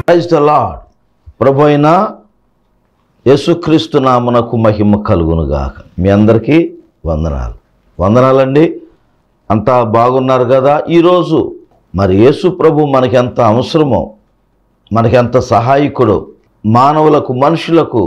praise the lord ప్రభు అయిన యేసుక్రీస్తు నామునకు మహిమ కలుగునుగాక మీ అందరికీ వందనాలు వందనాలండి అంతా బాగున్నారు కదా ఈరోజు మరి యేసు ప్రభు మనకి ఎంత అవసరమో మనకి ఎంత సహాయకుడు మానవులకు మనుషులకు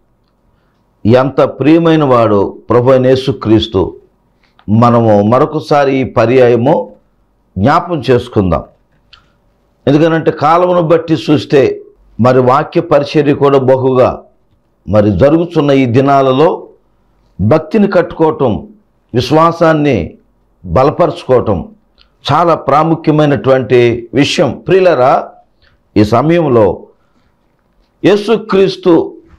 ఎంత ప్రియమైన వాడు ప్రభు అయిన యేసుక్రీస్తు మనము మరొకసారి ఈ పర్యాయము జ్ఞాపం చేసుకుందాం ఎందుకనంటే కాలమును బట్టి చూస్తే మరి వాక్య పరిచర్య కూడా బహుగా మరి జరుగుతున్న ఈ దినాలలో భక్తిని కట్టుకోవటం విశ్వాసాన్ని బలపరుచుకోవటం చాలా ప్రాముఖ్యమైనటువంటి విషయం ప్రియులరా ఈ సమయంలో యేసుక్రీస్తు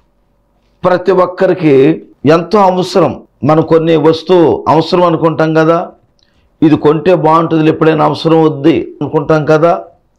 ప్రతి ఒక్కరికి ఎంతో అవసరం మనం కొన్ని వస్తువు అవసరం అనుకుంటాం కదా ఇది కొంటే బాగుంటుంది ఎప్పుడైనా అవసరం వద్ది అనుకుంటాం కదా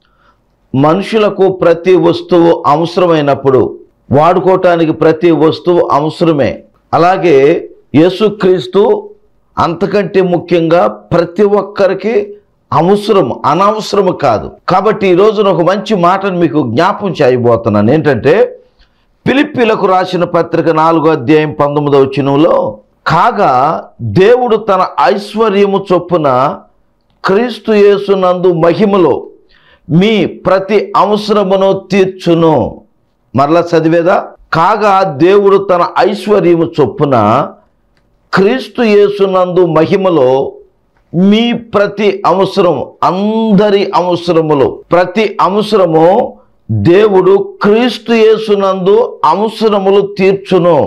మనుషులకు ప్రతి వస్తువు అవసరమైనప్పుడు వాడుకోవటానికి ప్రతి వస్తువు అవసరమే అలాగే యేసుక్రీస్తు అంతకంటే ముఖ్యంగా ప్రతి ఒక్కరికి అవసరం అనవసరము కాదు కాబట్టి ఈ రోజున ఒక మంచి మాటను మీకు జ్ఞాపం చేయబోతున్నాను ఏంటంటే పిలిపిలకు రాసిన పత్రిక నాలుగో అధ్యాయం పంతొమ్మిదవ వచనంలో కాగా దేవుడు తన ఐశ్వర్యము చొప్పున క్రీస్తు యేసునందు మహిమలో మీ ప్రతి అవసరమును తీర్చును మరలా చదివేదా కాగా దేవుడు తన ఐశ్వర్యము చొప్పున క్రీస్తు యేసునందు మహిమలో మీ ప్రతి అవసరం అందరి అవసరములు ప్రతి అవసరము దేవుడు క్రీస్తు యేసునందు అవసరములు తీర్చును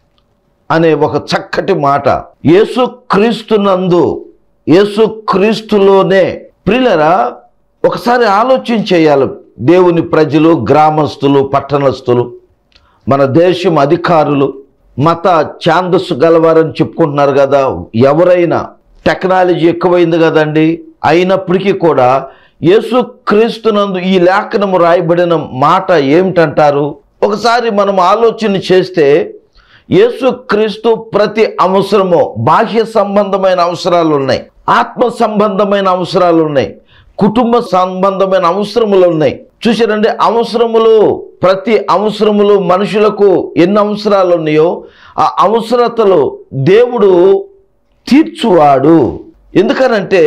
అనే ఒక చక్కటి మాట యేసు క్రీస్తునందు యేసు క్రీస్తులోనే ప్రియులరా ఒకసారి ఆలోచన చేయాలి దేవుని ప్రజలు గ్రామస్తులు పట్టణస్తులు మన దేశం అధికారులు మత ఛాందస్సు గలవారని చెప్పుకుంటున్నారు కదా ఎవరైనా టెక్నాలజీ ఎక్కువైంది కదండి అయినప్పటికీ కూడా యేసుక్రీస్తునందు ఈ లేఖనము రాయబడిన మాట ఏమిటంటారు ఒకసారి మనం ఆలోచన చేస్తే యేసుక్రీస్తు ప్రతి అవసరము బాహ్య సంబంధమైన అవసరాలు ఉన్నాయి ఆత్మ సంబంధమైన అవసరాలు ఉన్నాయి కుటుంబ సంబంధమైన అవసరములు ఉన్నాయి చూసారండి అవసరములు ప్రతి అవసరములు మనుషులకు ఎన్ని అవసరాలు ఉన్నాయో ఆ అవసరతలు దేవుడు తీర్చువాడు ఎందుకనంటే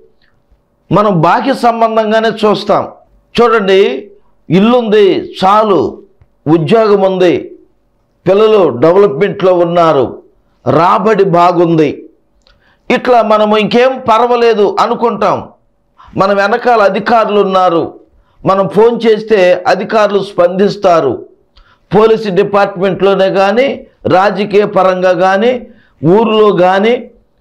మనం బాహ్య సంబంధంగానే చూస్తాం చూడండి ఇల్లుంది చాలు ఉద్యోగం ఉంది పిల్లలు డెవలప్మెంట్లో ఉన్నారు రాబడి బాగుంది ఇట్లా మనము ఇంకేం పర్వాలేదు అనుకుంటాం మన వెనకాల అధికారులు ఉన్నారు మనం ఫోన్ చేస్తే అధికారులు స్పందిస్తారు పోలీసు డిపార్ట్మెంట్లోనే కానీ రాజకీయ పరంగా కానీ ఊర్లో కానీ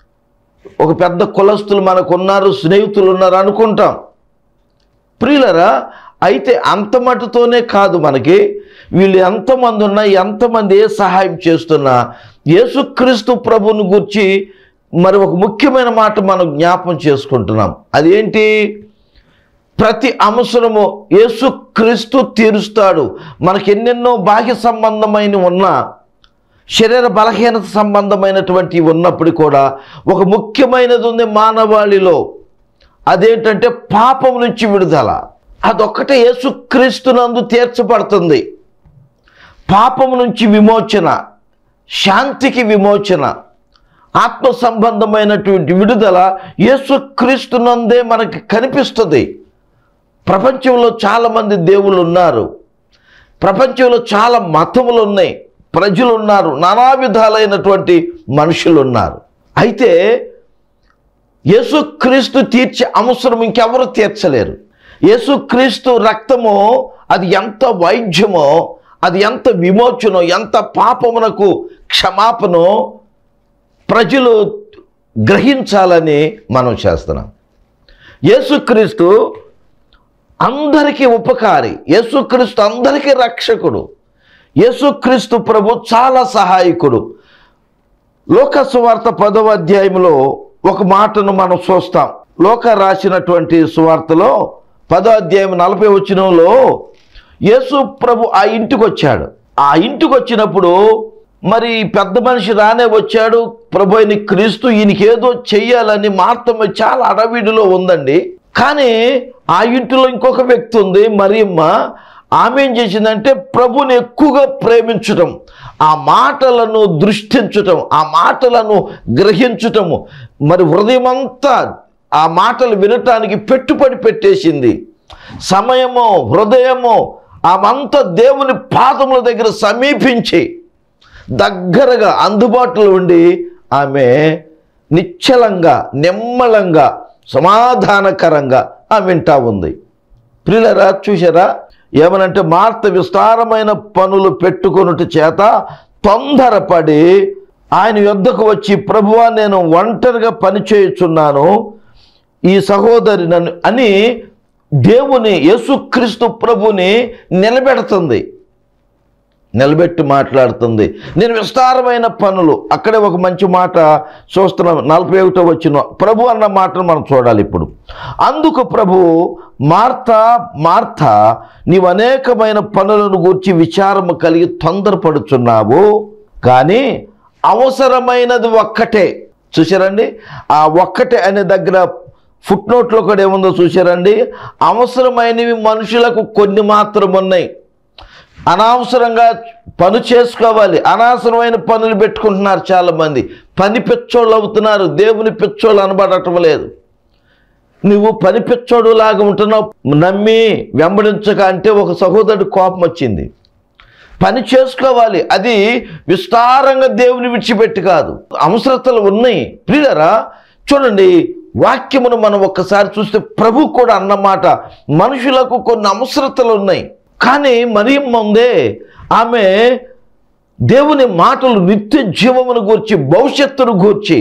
ఒక పెద్ద కులస్తులు మనకు ఉన్నారు స్నేహితులు ఉన్నారు అనుకుంటాం ప్రియులరా అయితే అంత మటుతోనే కాదు మనకి వీళ్ళు ఎంతమంది ఉన్నా ఎంతమంది ఏ సహాయం చేస్తున్నా యేసుక్రీస్తు ప్రభుని గురించి మరి ఒక ముఖ్యమైన మాట మనం జ్ఞాపం చేసుకుంటున్నాం అదేంటి ప్రతి అవసరము యేసుక్రీస్తు తీరుస్తాడు మనకి ఎన్నెన్నో బాహ్య సంబంధమైన ఉన్నా శరీర బలహీనత సంబంధమైనటువంటి ఉన్నప్పుడు కూడా ఒక ముఖ్యమైనది ఉంది మానవాళిలో అదేంటంటే పాపం నుంచి విడుదల అదొక్కటే యేసుక్రీస్తునందు తీర్చబడుతుంది పాపం నుంచి విమోచన శాంతికి విమోచన ఆత్మ సంబంధమైనటువంటి విడుదల యేసుక్రీస్తునందే మనకి కనిపిస్తుంది ప్రపంచంలో చాలామంది దేవుళ్ళు ఉన్నారు ప్రపంచంలో చాలా మతములు ఉన్నాయి ప్రజలు ఉన్నారు నానా విధాలైనటువంటి మనుషులు ఉన్నారు అయితే యేసుక్రీస్తు తీర్చే అవసరం ఇంకెవరు తీర్చలేరు యేసుక్రీస్తు రక్తము అది ఎంత వైద్యమో అది ఎంత విమోచనో ఎంత పాపమునకు క్షమాపణో ప్రజలు గ్రహించాలని మనం చేస్తున్నాం యేసుక్రీస్తు అందరికీ ఉపకారి యేసుక్రీస్తు అందరికీ రక్షకుడు యేసుక్రీస్తు ప్రభు చాలా సహాయకుడు లోకసువార్త పదవ అధ్యాయంలో ఒక మాటను మనం చూస్తాం లోక రాసినటువంటి సువార్తలో పదో అధ్యాయం నలభై వచ్చినంలో యేసు ప్రభు ఆ ఇంటికి వచ్చాడు ఆ ఇంటికి వచ్చినప్పుడు మరి పెద్ద మనిషి రానే వచ్చాడు ప్రభు అయిన క్రీస్తు ఈయనకేదో చెయ్యాలని మార్తమ్మ చాలా అడవిడిలో ఉందండి కానీ ఆ ఇంటిలో ఇంకొక వ్యక్తి ఉంది మరియమ్మ ఆమె ఏం చేసిందంటే ప్రభుని ఎక్కువగా ప్రేమించటం ఆ మాటలను దృష్టించటం ఆ మాటలను గ్రహించటము మరి హృదయమంతా ఆ మాటలు వినటానికి పెట్టుబడి పెట్టేసింది సమయము హృదయము ఆమంతా దేవుని పాదముల దగ్గర సమీపించి దగ్గరగా అందుబాటులో ఉండి ఆమె నిశ్చలంగా నిమ్మలంగా సమాధానకరంగా ఆమె వింటా ఉంది ప్రియులరా చూసారా ఏమనంటే మార్త విస్తారమైన పనులు పెట్టుకొనుట చేత తొందరపడి ఆయన యొద్దకు వచ్చి ప్రభువా నేను ఒంటరిగా పని చేయుచున్నాను ఈ సహోదరి నన్ను అని దేవుని యేసుక్రీస్తు ప్రభుని నిలబెడుతుంది నిలబెట్టి మాట్లాడుతుంది నేను విస్తారమైన పనులు అక్కడే ఒక మంచి మాట చూస్తున్నాం నలభై ఒకటో వచ్చిన ప్రభు అన్న మాటను మనం చూడాలి ఇప్పుడు అందుకు ప్రభు మార్త మార్త నీవు అనేకమైన పనులను గూర్చి విచారము కలిగి తొందరపడుచున్నావు కానీ అవసరమైనది ఒక్కటే చూసారండి ఆ ఒక్కటే అనే దగ్గర ఫుట్ నోట్లో కూడా ఏముందో చూసారండి అవసరమైనవి మనుషులకు కొన్ని మాత్రం ఉన్నాయి అనవసరంగా పని చేసుకోవాలి అనవసరమైన పనులు పెట్టుకుంటున్నారు చాలామంది పని పిచ్చోళ్ళు అవుతున్నారు దేవుని పిచ్చోళ్ళు అనబడటం లేదు నువ్వు పని పిచ్చోడు లాగా ఉంటున్నావు నమ్మి వెంబడించక అంటే ఒక సహోదరుడు కోపం వచ్చింది పని చేసుకోవాలి అది విస్తారంగా దేవుని విడిచిపెట్టి కాదు అవసరతలు ఉన్నాయి ప్రియులరా చూడండి వాక్యమును మనం ఒక్కసారి చూస్తే ప్రభు కూడా అన్నమాట మనుషులకు కొన్ని అవసరతలు ఉన్నాయి కానీ మరి ముందే ఆమె దేవుని మాటలు నిత్య జీవమును గూర్చి భవిష్యత్తును గూర్చి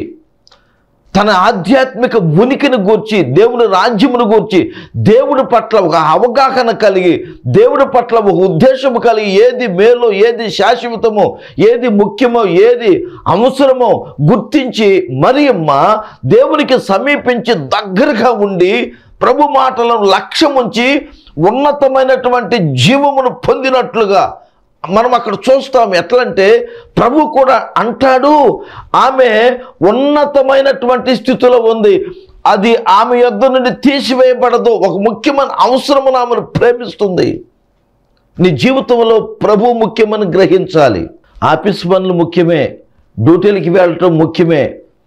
తన ఆధ్యాత్మిక ఉనికిని గూర్చి దేవుని రాజ్యమును గూర్చి దేవుడి పట్ల ఒక అవగాహన కలిగి దేవుడి పట్ల ఒక ఉద్దేశము కలిగి ఏది మేలో ఏది శాశ్వతమో ఏది ముఖ్యమో ఏది అవసరమో గుర్తించి మరియమ్మ దేవునికి సమీపించి దగ్గరగా ఉండి ప్రభు మాటలను లక్ష్యం ఉంచి ఉన్నతమైనటువంటి జీవమును పొందినట్లుగా మనం అక్కడ చూస్తాం ఎట్లంటే ప్రభు కూడా అంటాడు ఆమె ఉన్నతమైనటువంటి స్థితిలో ఉంది అది ఆమె యొద్ద నుండి తీసివేయబడదు ఒక ముఖ్యమైన అవసరమును ఆమెను ప్రేమిస్తుంది నీ జీవితంలో ప్రభు ముఖ్యమని గ్రహించాలి ఆఫీస్ పనులు ముఖ్యమే డ్యూటీలకి వెళ్ళటం ముఖ్యమే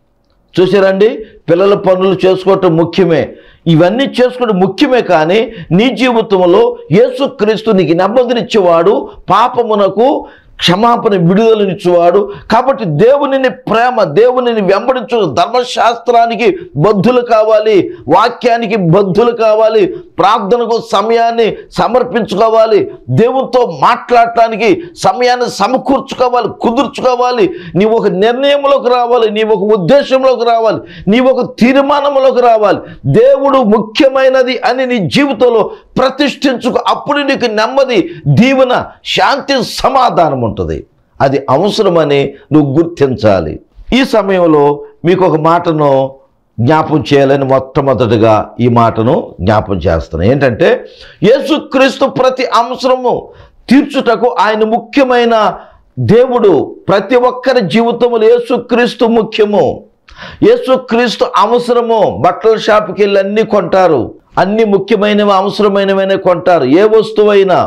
చూసారండి పిల్లల పనులు చేసుకోవటం ముఖ్యమే ఇవన్నీ చేసుకోవడం ముఖ్యమే కానీ నీ జీవితంలో యేసుక్రీస్తు నీకు నెమ్మదినిచ్చేవాడు పాపమునకు క్షమాపణ విడుదలనిచ్చేవాడు కాబట్టి దేవునిని ప్రేమ దేవునిని వెంబడించు ధర్మశాస్త్రానికి బద్ధులు కావాలి వాక్యానికి బద్ధులు కావాలి ప్రార్థనకు సమయాన్ని సమర్పించుకోవాలి దేవునితో మాట్లాడటానికి సమయాన్ని సమకూర్చుకోవాలి కుదుర్చుకోవాలి నీవు ఒక నిర్ణయంలోకి రావాలి నీవు ఒక ఉద్దేశంలోకి రావాలి నీవు ఒక తీర్మానంలోకి రావాలి దేవుడు ముఖ్యమైనది అని నీ జీవితంలో ప్రతిష్ఠించుకో అప్పుడు నీకు నెమ్మది దీవెన శాంతి సమాధానం ఉంటుంది అది అవసరమని నువ్వు గుర్తించాలి ఈ సమయంలో మీకు ఒక మాటను జ్ఞాపం చేయాలని మొట్టమొదటిగా ఈ మాటను జ్ఞాపం చేస్తున్నాను ఏంటంటే యేసుక్రీస్తు ప్రతి అవసరము తీర్చుటకు ఆయన ముఖ్యమైన దేవుడు ప్రతి ఒక్కరి జీవితంలో యేసుక్రీస్తు ముఖ్యము యేసుక్రీస్తు అవసరము బట్టల షాప్కి వెళ్ళి అన్నీ కొంటారు అన్ని ముఖ్యమైనవి అవసరమైనవనే కొంటారు ఏ వస్తువైనా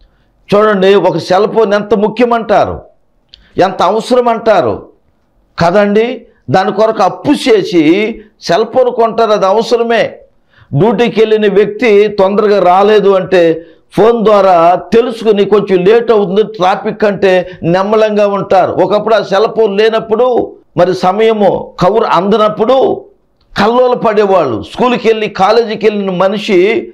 చూడండి ఒక సెల్ ఫోన్ ఎంత ముఖ్యమంటారు ఎంత అవసరం అంటారు కదండి దాని కొరకు అప్పు చేసి సెల్ ఫోన్ కొంటారు అది అవసరమే డ్యూటీకి వెళ్ళిన వ్యక్తి తొందరగా రాలేదు అంటే ఫోన్ ద్వారా తెలుసుకుని కొంచెం లేట్ అవుతుంది ట్రాఫిక్ అంటే నెమ్మలంగా ఉంటారు ఒకప్పుడు ఆ సెల్ ఫోన్ లేనప్పుడు మరి సమయము కవురు అందనప్పుడు కల్లోలు పడేవాళ్ళు స్కూల్కి వెళ్ళి కాలేజీకి వెళ్ళిన మనిషి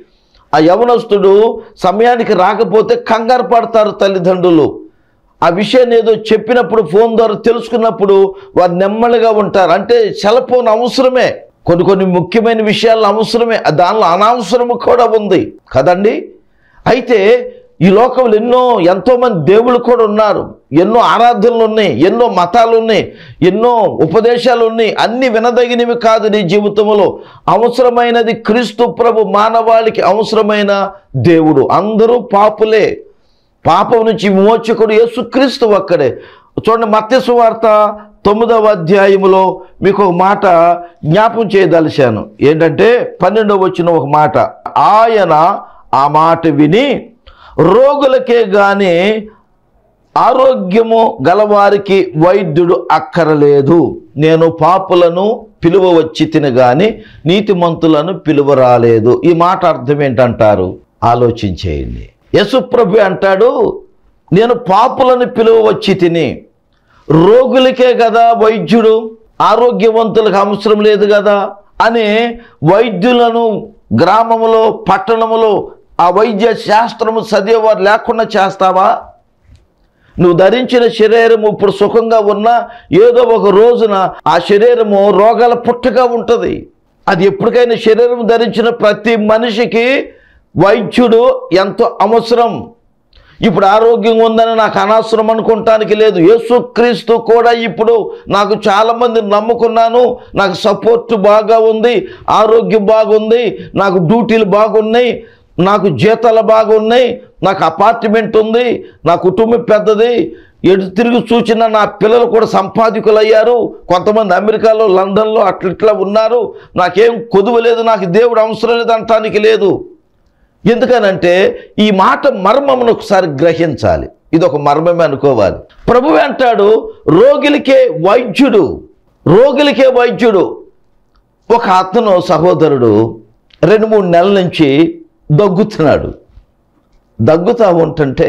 ఆ యవనస్తుడు సమయానికి రాకపోతే కంగారు పడతారు తల్లిదండ్రులు ఆ విషయాన్ని ఏదో చెప్పినప్పుడు ఫోన్ ద్వారా తెలుసుకున్నప్పుడు వారు నెమ్మదిగా ఉంటారు అంటే సెల్ ఫోన్ అవసరమే కొన్ని కొన్ని ముఖ్యమైన విషయాలు అవసరమే దానిలో అనవసరము కూడా ఉంది కదండి అయితే ఈ లోకంలో ఎన్నో ఎంతోమంది దేవుళ్ళు కూడా ఉన్నారు ఎన్నో ఆరాధనలు ఉన్నాయి ఎన్నో మతాలు ఉన్నాయి ఎన్నో ఉపదేశాలు ఉన్నాయి అన్ని వినదగినవి కాదు నీ జీవితంలో అవసరమైనది క్రీస్తు ప్రభు మానవాళికి అవసరమైన దేవుడు అందరూ పాపులే పాపం నుంచి విమోచకుడు యేసుక్రీస్తు ఒక్కడే చూడండి మత్స్సు వార్త తొమ్మిదవ అధ్యాయములో మీకు ఒక మాట జ్ఞాపం చేయదలిశాను ఏంటంటే పన్నెండవ వచ్చిన ఒక మాట ఆయన ఆ మాట విని రోగులకే గాని ఆరోగ్యము గలవారికి వైద్యుడు అక్కరలేదు నేను పాపులను పిలువ వచ్చి తిని గాని నీతిమంతులను పిలువ రాలేదు ఈ మాట అర్థం ఏంటంటారు ఆలోచించేయండి యశుప్రభు అంటాడు నేను పాపులను పిలువ వచ్చి తిని రోగులకే కదా వైద్యుడు ఆరోగ్యవంతులకు అవసరం లేదు కదా అని వైద్యులను గ్రామములో పట్టణములో ఆ వైద్య శాస్త్రము చదివేవారు లేకుండా చేస్తావా నువ్వు ధరించిన శరీరము ఇప్పుడు సుఖంగా ఉన్నా ఏదో ఒక రోజున ఆ శరీరము రోగాల పుట్టగా ఉంటుంది అది ఎప్పటికైనా శరీరం ధరించిన ప్రతి మనిషికి వైద్యుడు ఎంతో అవసరం ఇప్పుడు ఆరోగ్యం ఉందని నాకు అనవసరం అనుకుంటానికి లేదు యేసుక్రీస్తు కూడా ఇప్పుడు నాకు చాలామంది నమ్ముకున్నాను నాకు సపోర్ట్ బాగా ఉంది ఆరోగ్యం బాగుంది నాకు డ్యూటీలు బాగున్నాయి నాకు జీతాలు బాగున్నాయి నాకు అపార్ట్మెంట్ ఉంది నా కుటుంబం పెద్దది ఎటు తిరిగి చూచిన నా పిల్లలు కూడా సంపాదికులు అయ్యారు కొంతమంది అమెరికాలో లండన్లో అట్లా ఇట్లా ఉన్నారు నాకేం కొదువ లేదు నాకు దేవుడు అవసరం లేదు అంటానికి లేదు ఎందుకనంటే ఈ మాట మర్మమును ఒకసారి గ్రహించాలి ఇది ఒక మర్మమే అనుకోవాలి ప్రభు అంటాడు రోగిలికే వైద్యుడు రోగిలికే వైద్యుడు ఒక అతను సహోదరుడు రెండు మూడు నెలల నుంచి దగ్గుతున్నాడు దగ్గుతా ఉంటుంటే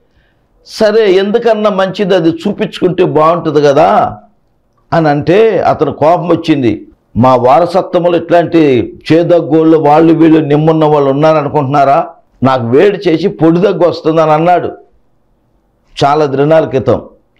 సరే ఎందుకన్నా మంచిది అది చూపించుకుంటే బాగుంటుంది కదా అని అంటే అతను కోపం వచ్చింది మా వారసత్వములు ఇట్లాంటి చేదగ్గోళ్ళు వాళ్ళు వీళ్ళు నిమ్మున్న వాళ్ళు ఉన్నారనుకుంటున్నారా నాకు వేడి చేసి పొడి దగ్గు వస్తుందని అన్నాడు చాలా దినాల క్రితం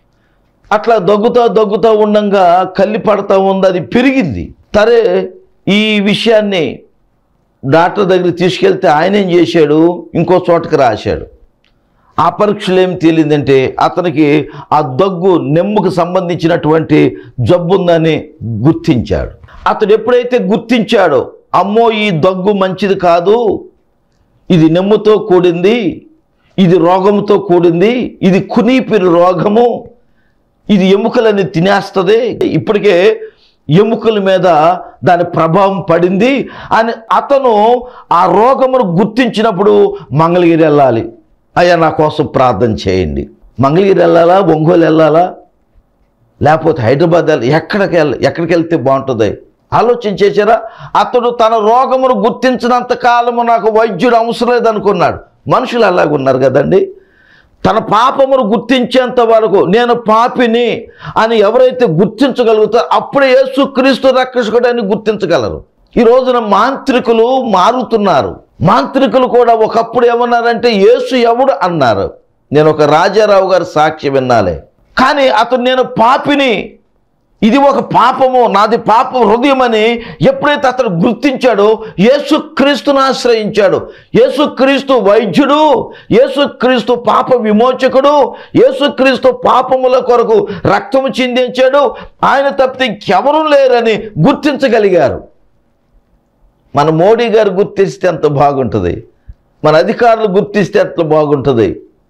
అట్లా దగ్గుతా దగ్గుతా ఉండంగా కల్లి పడతా ఉంది అది పెరిగింది సరే ఈ విషయాన్ని డాక్టర్ దగ్గరికి తీసుకెళ్తే ఆయన ఏం చేశాడు ఇంకో చోటకి రాశాడు ఆ పరీక్షలు ఏం తేలిందంటే అతనికి ఆ దగ్గు నెమ్ముకు సంబంధించినటువంటి జబ్బు ఉందని గుర్తించాడు అతడు ఎప్పుడైతే గుర్తించాడో అమ్మో ఈ దగ్గు మంచిది కాదు ఇది నెమ్ముతో కూడింది ఇది రోగంతో కూడింది ఇది కునీపిరి రోగము ఇది ఎముకలని తినేస్తుంది ఇప్పటికే ఎముకల మీద దాని ప్రభావం పడింది అని అతను ఆ రోగమును గుర్తించినప్పుడు మంగళగిరి వెళ్ళాలి అయ్యా నా కోసం ప్రార్థన చేయండి మంగళగిరి వెళ్ళాలా ఒంగోలు వెళ్ళాలా లేకపోతే హైదరాబాద్ వెళ్ళ ఎక్కడికి వెళ్ళ ఎక్కడికి వెళ్తే బాగుంటుంది ఆలోచన చేశారా అతడు తన రోగమును గుర్తించినంత కాలము నాకు వైద్యుడు అవసరం లేదనుకున్నాడు మనుషులు అలాగ ఉన్నారు కదండి తన పాపమును గుర్తించేంత వరకు నేను పాపిని అని ఎవరైతే గుర్తించగలుగుతారో అప్పుడే యేసుక్రీస్తు రక్షకుడు అని గుర్తించగలరు ఈ రోజున మాంత్రికులు మారుతున్నారు మాంత్రికులు కూడా ఒకప్పుడు ఏమన్నారంటే యేసు ఎవడు అన్నారు నేను ఒక రాజారావు గారి సాక్షి విన్నాలే కానీ అతను నేను పాపిని ఇది ఒక పాపము నాది పాప హృదయం అని ఎప్పుడైతే అతను గుర్తించాడో యేసుక్రీస్తును ఆశ్రయించాడు యేసుక్రీస్తు వైద్యుడు యేసుక్రీస్తు పాప విమోచకుడు యేసుక్రీస్తు పాపముల కొరకు రక్తము చిందించాడు ఆయన తప్పితే ఇంకెవరూ లేరని గుర్తించగలిగారు మన మోడీ గారు గుర్తిస్తే ఎంత బాగుంటుంది మన అధికారులు గుర్తిస్తే ఎంత బాగుంటుంది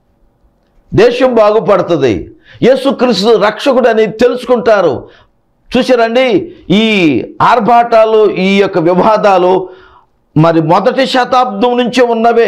దేశం బాగుపడుతుంది యేసుక్రీస్తు రక్షకుడు అని తెలుసుకుంటారు చూసారండి ఈ ఆర్భాటాలు ఈ యొక్క వివాదాలు మరి మొదటి శతాబ్దం నుంచే ఉన్నవే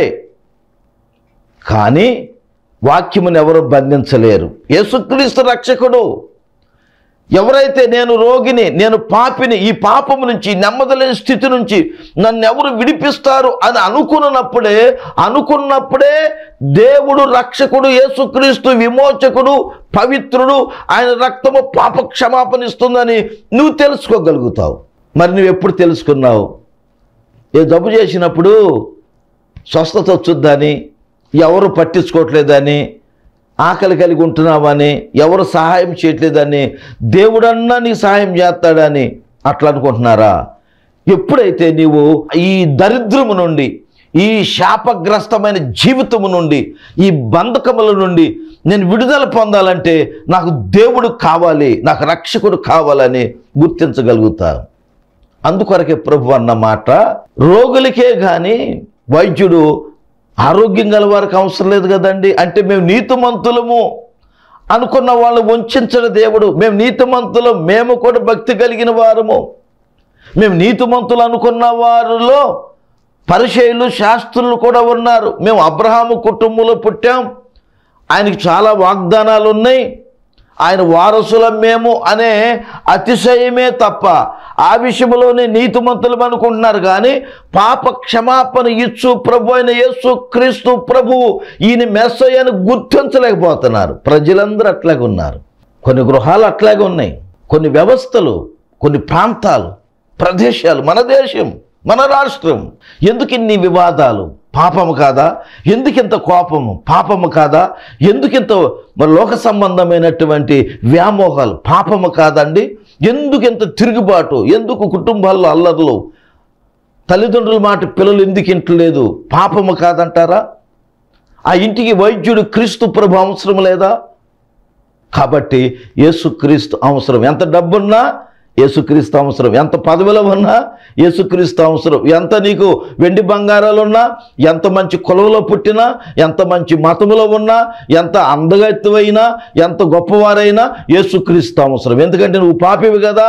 కానీ వాక్యమును ఎవరు బంధించలేరు యేసుక్రీస్తు రక్షకుడు ఎవరైతే నేను రోగిని నేను పాపిని ఈ పాపము నుంచి నెమ్మదలేని స్థితి నుంచి నన్ను ఎవరు విడిపిస్తారు అని అనుకున్నప్పుడే అనుకున్నప్పుడే దేవుడు రక్షకుడు యేసుక్రీస్తు విమోచకుడు పవిత్రుడు ఆయన రక్తము పాప క్షమాపణ ఇస్తుందని నువ్వు తెలుసుకోగలుగుతావు మరి నువ్వు ఎప్పుడు తెలుసుకున్నావు ఏ జబ్బు చేసినప్పుడు స్వస్థత వచ్చుద్దని ఎవరు పట్టించుకోవట్లేదని ఆకలి కలిగి ఉంటున్నావని ఎవరు సహాయం చేయట్లేదని దేవుడన్నా నీకు సహాయం చేస్తాడని అట్లా అనుకుంటున్నారా ఎప్పుడైతే నీవు ఈ దరిద్రము నుండి ఈ శాపగ్రస్తమైన జీవితము నుండి ఈ బంధకముల నుండి నేను విడుదల పొందాలంటే నాకు దేవుడు కావాలి నాకు రక్షకుడు కావాలని గుర్తించగలుగుతాను అందుకొరకే ప్రభు అన్న మాట రోగులకే కానీ వైద్యుడు ఆరోగ్యం గల వారికి అవసరం లేదు కదండి అంటే మేము నీతిమంతులము అనుకున్న వాళ్ళు వంచడు దేవుడు మేము నీతిమంతులం మేము కూడా భక్తి కలిగిన వారము మేము నీతిమంతులు అనుకున్న వారిలో పరిచయులు శాస్త్రులు కూడా ఉన్నారు మేము అబ్రహాము కుటుంబంలో పుట్టాం ఆయనకి చాలా వాగ్దానాలు ఉన్నాయి ఆయన వారసులం మేము అనే అతిశయమే తప్ప ఆ విషయంలోనే నీతిమంతులు అనుకుంటున్నారు కానీ పాప క్షమాపణ ఇచ్చు ప్రభు అయిన యేసు క్రీస్తు ప్రభువు ఈయన మెస్సయ్యను గుర్తించలేకపోతున్నారు ప్రజలందరూ అట్లాగే ఉన్నారు కొన్ని గృహాలు అట్లాగే ఉన్నాయి కొన్ని వ్యవస్థలు కొన్ని ప్రాంతాలు ప్రదేశాలు మన దేశం మన రాష్ట్రం ఎందుకు ఇన్ని వివాదాలు పాపము కాదా ఎందుకింత కోపము పాపము కాదా ఎందుకింత మరి లోక సంబంధమైనటువంటి వ్యామోహాలు పాపము కాదండి ఎందుకింత తిరుగుబాటు ఎందుకు కుటుంబాల్లో అల్లర్లు తల్లిదండ్రుల మాట పిల్లలు ఎందుకు ఇంటలేదు పాపము కాదంటారా ఆ ఇంటికి వైద్యుడు క్రీస్తు ప్రభు అవసరం లేదా కాబట్టి యేసుక్రీస్తు అవసరం ఎంత డబ్బున్నా యేసుక్రీస్తు అవసరం ఎంత పదవిలో ఉన్నా యేసుక్రీస్తు అవసరం ఎంత నీకు వెండి బంగారాలు ఉన్నా ఎంత మంచి కులంలో పుట్టినా ఎంత మంచి మతములో ఉన్నా ఎంత అందగత్తువైనా ఎంత గొప్పవారైనా యేసుక్రీస్తు అవసరం ఎందుకంటే నువ్వు పాపివి కదా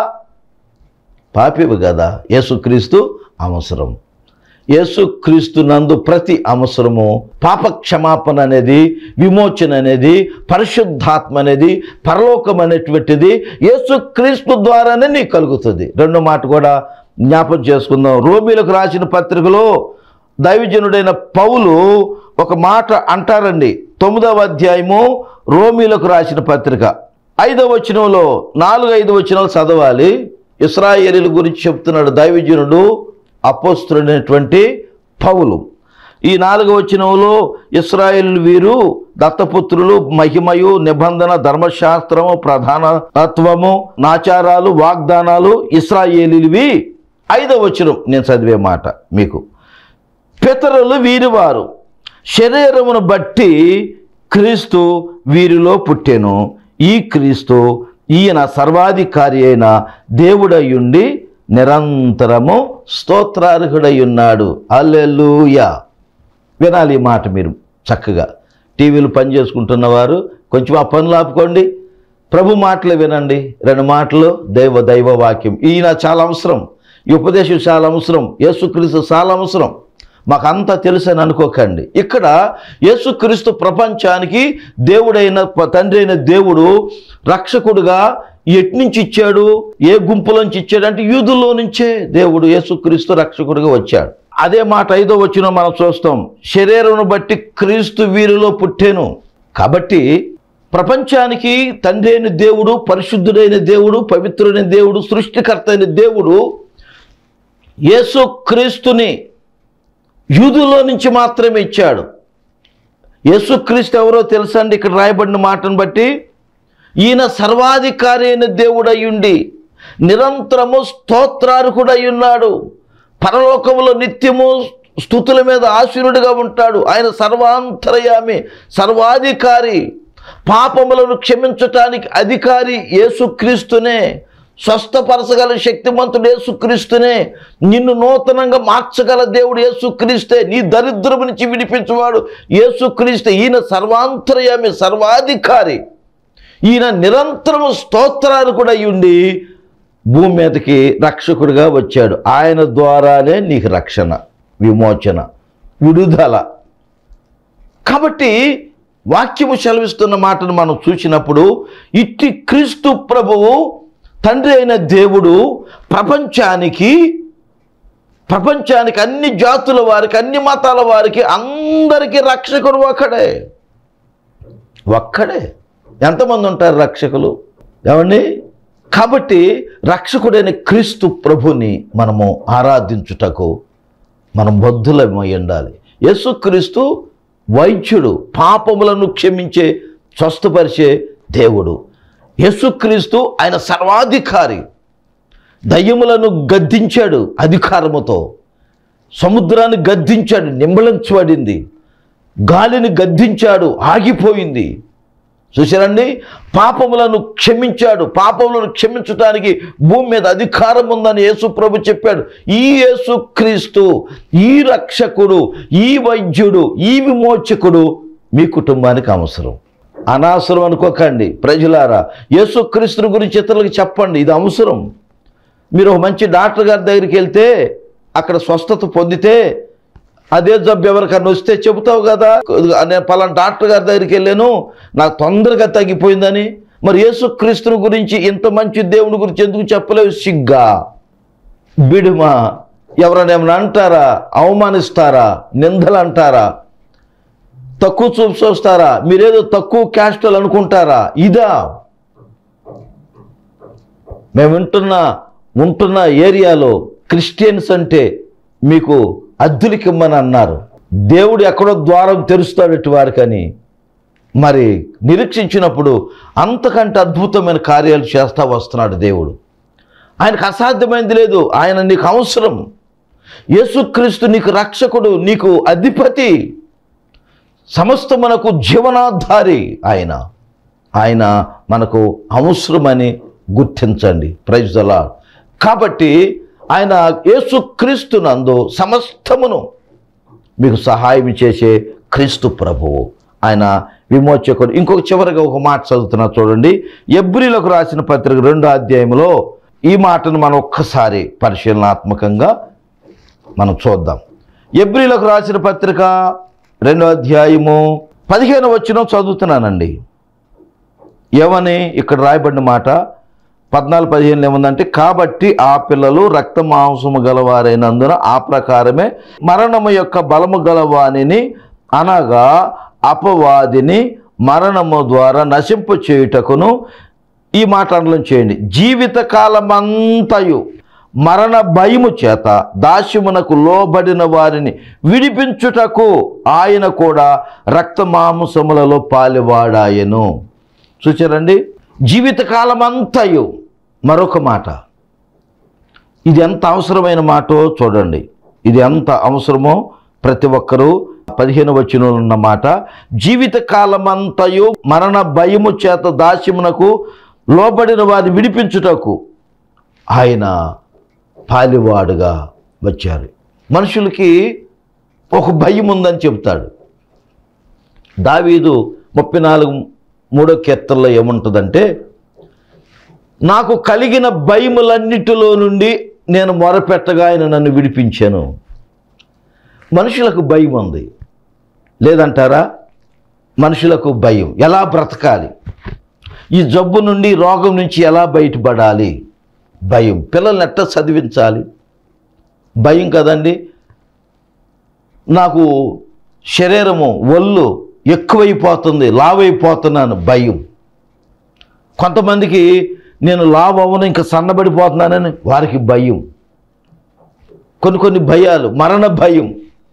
పాపివి కదా యేసుక్రీస్తు అవసరం యేసుక్రీస్తు నందు ప్రతి అవసరము పాప క్షమాపణ అనేది విమోచన అనేది పరిశుద్ధాత్మ అనేది పరలోకం అనేటువంటిది యేసుక్రీస్తు ద్వారానే నీకు కలుగుతుంది రెండో మాట కూడా జ్ఞాపం చేసుకుందాం రోమిలకు రాసిన పత్రికలో దైవజనుడైన పౌలు ఒక మాట అంటారండి తొమ్మిదవ అధ్యాయము రోమిలకు రాసిన పత్రిక ఐదవ వచనంలో నాలుగు ఐదు వచనాలు చదవాలి ఇస్రాయేలీల గురించి చెప్తున్నాడు దైవజనుడు అపోస్తుడైనటువంటి పౌలు ఈ నాలుగవ వచనంలో ఇస్రాయేల్ వీరు దత్తపుత్రులు మహిమయు నిబంధన ధర్మశాస్త్రము ప్రధాన తత్వము నాచారాలు వాగ్దానాలు ఇస్రాయేలీవి ఐదవ వచనం నేను చదివే మాట మీకు పితరులు వీరివారు శరీరమును బట్టి క్రీస్తు వీరిలో పుట్టెను ఈ క్రీస్తు ఈయన సర్వాధికారి అయిన దేవుడయ్యుండి నిరంతరము స్తోత్రార్హుడై ఉన్నాడు అల్లెలుయా వినాలి ఈ మాట మీరు చక్కగా టీవీలు పని చేసుకుంటున్న వారు కొంచెం ఆ పనులు ఆపుకోండి ప్రభు మాటలు వినండి రెండు మాటలు దైవ దైవ వాక్యం ఈయన చాలా అవసరం ఈ ఉపదేశం చాలా అవసరం యేసుక్రీస్తు చాలా అవసరం మాకంతా తెలుసు అని అనుకోకండి ఇక్కడ యేసుక్రీస్తు ప్రపంచానికి దేవుడైన తండ్రి అయిన దేవుడు రక్షకుడుగా ఎట్నుంచి ఇచ్చాడు ఏ గుంపులోంచి ఇచ్చాడు అంటే యూదుల్లో నుంచే దేవుడు యేసుక్రీస్తు రక్షకుడిగా వచ్చాడు అదే మాట ఐదో వచ్చిన మనం చూస్తాం శరీరం బట్టి క్రీస్తు వీరిలో పుట్టేను కాబట్టి ప్రపంచానికి తండ్రి అయిన దేవుడు పరిశుద్ధుడైన దేవుడు పవిత్రుడైన దేవుడు సృష్టికర్త అయిన దేవుడు యేసు క్రీస్తుని యూదులో నుంచి మాత్రమే ఇచ్చాడు యేసుక్రీస్తు ఎవరో తెలుసండి ఇక్కడ రాయబడిన మాటను బట్టి ఈయన సర్వాధికారి అయిన దేవుడయ్యుండి నిరంతరము స్తోత్రార్హుడై ఉన్నాడు పరలోకములో నిత్యము స్థుతుల మీద ఆశీనుడిగా ఉంటాడు ఆయన సర్వాంతరయామి సర్వాధికారి పాపములను క్షమించటానికి అధికారి యేసుక్రీస్తునే స్వస్థపరచగల శక్తిమంతుడు యేసుక్రీస్తునే నిన్ను నూతనంగా మార్చగల దేవుడు యేసుక్రీస్తే నీ దరిద్రము నుంచి విడిపించువాడు యేసుక్రీస్తే ఈయన సర్వాంతర్యామి సర్వాధికారి ఈయన నిరంతరము స్తోత్రాలు కూడా అయి ఉండి భూమి మీదకి రక్షకుడిగా వచ్చాడు ఆయన ద్వారానే నీకు రక్షణ విమోచన విడుదల కాబట్టి వాక్యము సెలవిస్తున్న మాటను మనం చూసినప్పుడు ఇట్టి క్రీస్తు ప్రభువు తండ్రి అయిన దేవుడు ప్రపంచానికి ప్రపంచానికి అన్ని జాతుల వారికి అన్ని మతాల వారికి అందరికీ రక్షకుడు ఒక్కడే ఒక్కడే ఎంతమంది ఉంటారు రక్షకులు ఏమండి కాబట్టి రక్షకుడైన క్రీస్తు ప్రభుని మనము ఆరాధించుటకు మనం బద్ధులమై ఉండాలి యేసుక్రీస్తు వైద్యుడు పాపములను క్షమించే స్వస్థపరిచే దేవుడు యేసుక్రీస్తు ఆయన సర్వాధికారి దయ్యములను గద్దించాడు అధికారముతో సముద్రాన్ని గద్దించాడు నింబళించబడింది గాలిని గద్దించాడు ఆగిపోయింది చూసారండి పాపములను క్షమించాడు పాపములను క్షమించడానికి భూమి మీద అధికారం ఉందని యేసు ప్రభు చెప్పాడు ఈ యేసు క్రీస్తు ఈ రక్షకుడు ఈ వైద్యుడు ఈ విమోచకుడు మీ కుటుంబానికి అవసరం అనవసరం అనుకోకండి ప్రజలారా యేసు క్రీస్తుని గురించి ఇతరులకు చెప్పండి ఇది అవసరం మీరు ఒక మంచి డాక్టర్ గారి దగ్గరికి వెళ్తే అక్కడ స్వస్థత పొందితే అదే జబ్బు ఎవరికన్నా వస్తే చెబుతావు కదా నేను పలానా డాక్టర్ గారి దగ్గరికి వెళ్ళాను నాకు తొందరగా తగ్గిపోయిందని మరి యేసుక్రీస్తుని గురించి ఇంత మంచి దేవుని గురించి ఎందుకు చెప్పలేవు సిగ్గా బిడుమా ఎవరైనా ఏమైనా అంటారా అవమానిస్తారా నిందలు అంటారా తక్కువ చూపు చూస్తారా మీరేదో తక్కువ క్యాస్టల్ అనుకుంటారా ఇదా మేము వింటున్న ఉంటున్న ఏరియాలో క్రిస్టియన్స్ అంటే మీకు అద్దెలకిమ్మని అన్నారు దేవుడు ఎక్కడో ద్వారం తెరుస్తాడటి వారికని మరి నిరీక్షించినప్పుడు అంతకంటే అద్భుతమైన కార్యాలు చేస్తా వస్తున్నాడు దేవుడు ఆయనకు అసాధ్యమైంది లేదు ఆయన నీకు అవసరం యేసుక్రీస్తు నీకు రక్షకుడు నీకు అధిపతి సమస్తమునకు జీవనాధారి ఆయన ఆయన మనకు అవసరమని గుర్తించండి ప్రైజ్ అలా కాబట్టి ఆయన యేసుక్రీస్తునందు సమస్తమును మీకు సహాయం చేసే క్రీస్తు ప్రభువు ఆయన విమోచకుడు ఇంకొక చివరిగా ఒక మాట చదువుతున్నా చూడండి ఎబ్రిలకు రాసిన పత్రిక రెండో అధ్యాయంలో ఈ మాటను మనం ఒక్కసారి పరిశీలనాత్మకంగా మనం చూద్దాం ఎబ్రిలకు రాసిన పత్రిక రెండో అధ్యాయము పదిహేను వచ్చిన చదువుతున్నానండి ఏమని ఇక్కడ రాయబడిన మాట పద్నాలుగు పదిహేను ఏముందంటే కాబట్టి ఆ పిల్లలు రక్త మాంసము గలవారైనందున ఆ ప్రకారమే మరణము యొక్క బలము గలవానిని అనగా అపవాదిని మరణము ద్వారా నశింపు చేయుటకును ఈ మాట అండలం చేయండి జీవిత కాలమంతయు మరణ భయము చేత దాస్యమునకు లోబడిన వారిని విడిపించుటకు ఆయన కూడా రక్త మాంసములలో పాలివాడాయను చూచారండి జీవితకాలమంతయు మరొక మాట ఇది ఎంత అవసరమైన మాటో చూడండి ఇది ఎంత అవసరమో ప్రతి ఒక్కరూ పదిహేను వచ్చిన ఉన్న మాట జీవిత కాలమంతయు మరణ భయము చేత దాస్యమునకు లోబడిన వారిని విడిపించుటకు ఆయన పాలివాడుగా వచ్చారు మనుషులకి ఒక భయం ఉందని చెబుతాడు దావీదు ముప్పై నాలుగు మూడో కీర్తనలో ఏముంటుందంటే నాకు కలిగిన భయములన్నిటిలో నుండి నేను మొరపెట్టగా ఆయన నన్ను విడిపించాను మనుషులకు భయం ఉంది లేదంటారా మనుషులకు భయం ఎలా బ్రతకాలి ఈ జబ్బు నుండి రోగం నుంచి ఎలా బయటపడాలి భయం పిల్లల్ని ఎట్ట చదివించాలి భయం కదండి నాకు శరీరము ఒళ్ళు ఎక్కువైపోతుంది లావైపోతున్నాను భయం కొంతమందికి నేను లావు అవ్వను ఇంకా సన్నబడిపోతున్నానని వారికి భయం కొన్ని కొన్ని భయాలు మరణ భయం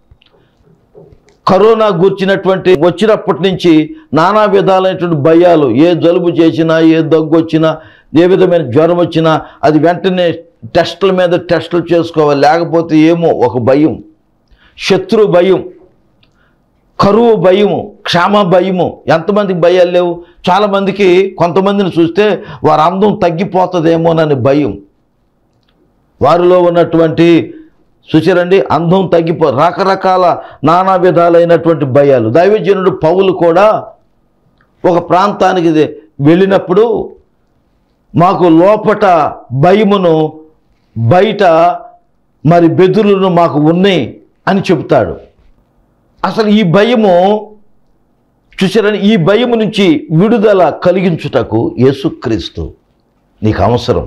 కరోనా గూర్చినటువంటి వచ్చినప్పటి నుంచి నానా విధాలైనటువంటి భయాలు ఏ జలుబు చేసినా ఏ దగ్గు వచ్చినా ఏ విధమైన జ్వరం వచ్చినా అది వెంటనే టెస్టుల మీద టెస్టులు చేసుకోవాలి లేకపోతే ఏమో ఒక భయం శత్రు భయం కరువు భయము క్షామ భయము ఎంతమందికి భయాలు లేవు చాలామందికి కొంతమందిని చూస్తే వారి అందం తగ్గిపోతుందేమోనని భయం వారిలో ఉన్నటువంటి చూసారండి అందం తగ్గిపో రకరకాల నానా విధాలైనటువంటి భయాలు దైవజనుడు పౌలు కూడా ఒక ప్రాంతానికి ఇది వెళ్ళినప్పుడు మాకు లోపట భయమును బయట మరి బెదురులను మాకు ఉన్నాయి అని చెబుతాడు అసలు ఈ భయము చూసారని ఈ భయము నుంచి విడుదల కలిగించుటకు యేసుక్రీస్తు నీకు అవసరం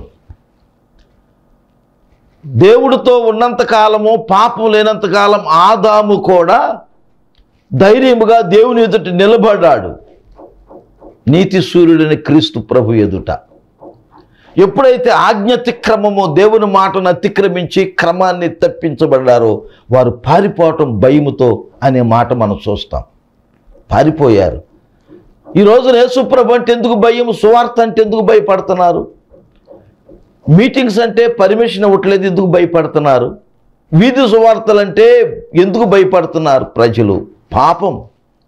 దేవుడితో ఉన్నంత కాలము పాపం లేనంత కాలం ఆదాము కూడా ధైర్యముగా దేవుని ఎదుట నిలబడ్డాడు నీతి సూర్యుడిని క్రీస్తు ప్రభు ఎదుట ఎప్పుడైతే ఆజ్ఞతిక్రమము దేవుని మాటను అతిక్రమించి క్రమాన్ని తప్పించబడ్డారో వారు పారిపోవటం భయముతో అనే మాట మనం చూస్తాం పారిపోయారు ఈ రోజున యేసుప్రభు అంటే ఎందుకు భయం సువార్త అంటే ఎందుకు భయపడుతున్నారు మీటింగ్స్ అంటే పర్మిషన్ ఇవ్వట్లేదు ఎందుకు భయపడుతున్నారు వీధి సువార్తలు అంటే ఎందుకు భయపడుతున్నారు ప్రజలు పాపం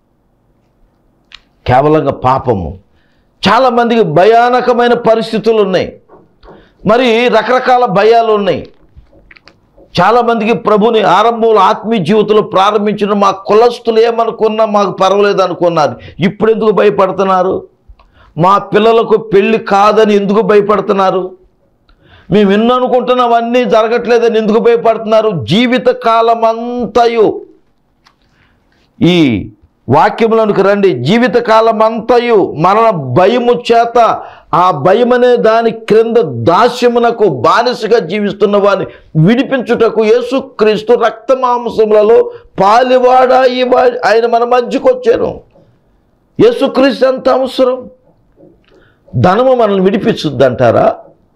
కేవలంగా పాపము చాలామందికి భయానకమైన పరిస్థితులు ఉన్నాయి మరి రకరకాల భయాలు ఉన్నాయి చాలామందికి ప్రభుని ఆరంభంలో ఆత్మీయ జీవితంలో ప్రారంభించిన మా కులస్తులు ఏమనుకున్నా మాకు పర్వాలేదు అనుకున్నారు ఇప్పుడు ఎందుకు భయపడుతున్నారు మా పిల్లలకు పెళ్ళి కాదని ఎందుకు భయపడుతున్నారు మేము ఎన్నో అనుకుంటున్నవన్నీ జరగట్లేదని ఎందుకు భయపడుతున్నారు జీవిత కాలం అంతయు ఈ వాక్యములకు రండి జీవితకాలం అంతయు మరణ భయము చేత ఆ భయమనే దాని క్రింద దాస్యమునకు బానిసగా జీవిస్తున్న వారిని విడిపించుటకు యేసుక్రీస్తు రక్త మాంసములలో పాలివాడ ఈ వా- ఆయన మన మధ్యకు వచ్చాను యేసుక్రీస్తు ఎంత అవసరం ధనము మనల్ని విడిపించుద్ది అంటారా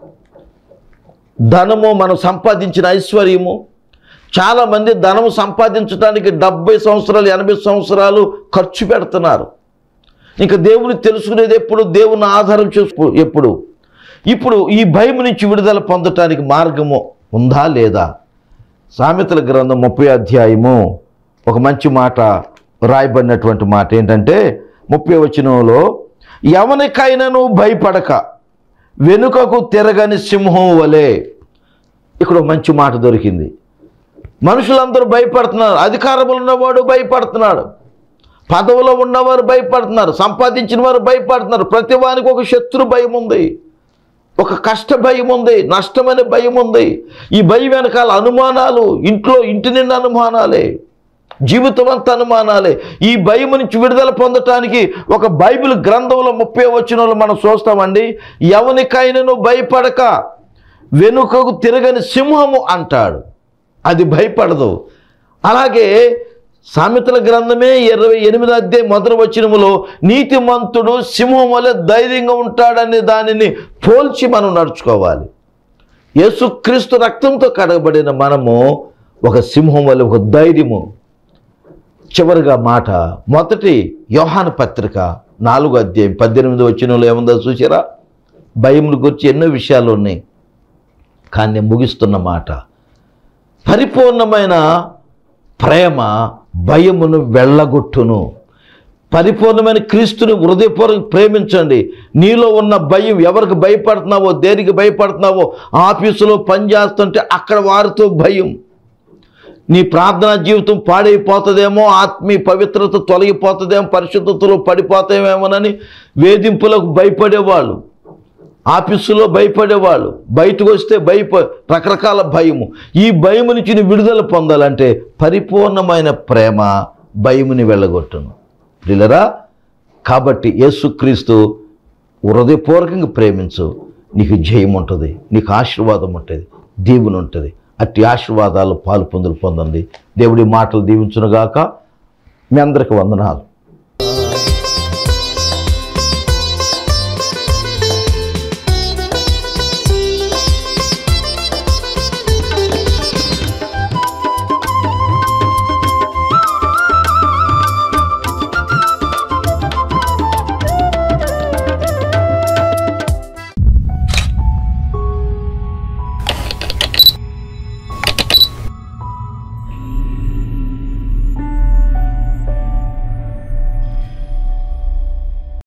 ధనము మనం సంపాదించిన ఐశ్వర్యము చాలామంది ధనము సంపాదించడానికి డెబ్బై సంవత్సరాలు ఎనభై సంవత్సరాలు ఖర్చు పెడుతున్నారు ఇంకా దేవుని తెలుసుకునేది ఎప్పుడు దేవుని ఆధారం చేసుకో ఎప్పుడు ఇప్పుడు ఈ భయం నుంచి విడుదల పొందటానికి మార్గము ఉందా లేదా సామెతల గ్రంథం ముప్పై అధ్యాయము ఒక మంచి మాట రాయబడినటువంటి మాట ఏంటంటే ముప్పై వచనంలో ఎవరికైనాను భయపడక వెనుకకు తిరగని సింహం వలె ఇక్కడ ఒక మంచి మాట దొరికింది మనుషులందరూ భయపడుతున్నారు అధికారములు ఉన్నవాడు భయపడుతున్నాడు పదవిలో ఉన్నవారు భయపడుతున్నారు సంపాదించిన వారు భయపడుతున్నారు ప్రతి వానికి ఒక శత్రు భయం ఉంది ఒక కష్ట భయం ఉంది నష్టమనే భయం ఉంది ఈ భయం వెనకాల అనుమానాలు ఇంట్లో ఇంటి నిండా అనుమానాలే జీవితం అంతా అనుమానాలే ఈ భయం నుంచి విడుదల పొందటానికి ఒక బైబిల్ గ్రంథంలో ముప్పై వచ్చిన మనం చూస్తామండి ఎవరికైనాను భయపడక వెనుకకు తిరగని సింహము అంటాడు అది భయపడదు అలాగే సామెతల గ్రంథమే ఇరవై ఎనిమిది అధ్యాయం మొదటి వచనములో నీతిమంతుడు సింహం వలె ధైర్యంగా ఉంటాడనే దానిని పోల్చి మనం నడుచుకోవాలి యేసుక్రీస్తు రక్తంతో కడగబడిన మనము ఒక సింహం వలె ఒక ధైర్యము చివరిగా మాట మొదటి యోహాను పత్రిక నాలుగు అధ్యాయం పద్దెనిమిది వచ్చినలో ఏముందో చూసారా భయముల గురించి ఎన్నో విషయాలు ఉన్నాయి కానీ నేను ముగిస్తున్న మాట పరిపూర్ణమైన ప్రేమ భయమును వెళ్ళగొట్టును పరిపూర్ణమైన క్రీస్తుని హృదయపూర్వక ప్రేమించండి నీలో ఉన్న భయం ఎవరికి భయపడుతున్నావో దేనికి భయపడుతున్నావో ఆఫీసులో పనిచేస్తుంటే అక్కడ వారితో భయం నీ ప్రార్థనా జీవితం పాడైపోతుందేమో ఆత్మీయ పవిత్రత తొలగిపోతుందేమో పరిశుద్ధతలో పడిపోతామేమోనని వేధింపులకు భయపడేవాళ్ళు ఆఫీసులో భయపడేవాళ్ళు బయటకు వస్తే భయప రకరకాల భయము ఈ భయము నుంచి నువ్వు విడుదల పొందాలంటే పరిపూర్ణమైన ప్రేమ భయముని వెళ్ళగొట్టును ప్రిలరా కాబట్టి యేసుక్రీస్తు హృదయపూర్వకంగా ప్రేమించు నీకు జయం ఉంటుంది నీకు ఆశీర్వాదం ఉంటుంది దీవుని ఉంటుంది అట్టి ఆశీర్వాదాలు పాలు పొందులు పొందండి దేవుడి మాటలు దీవించునుగాక మీ అందరికి వందనాలు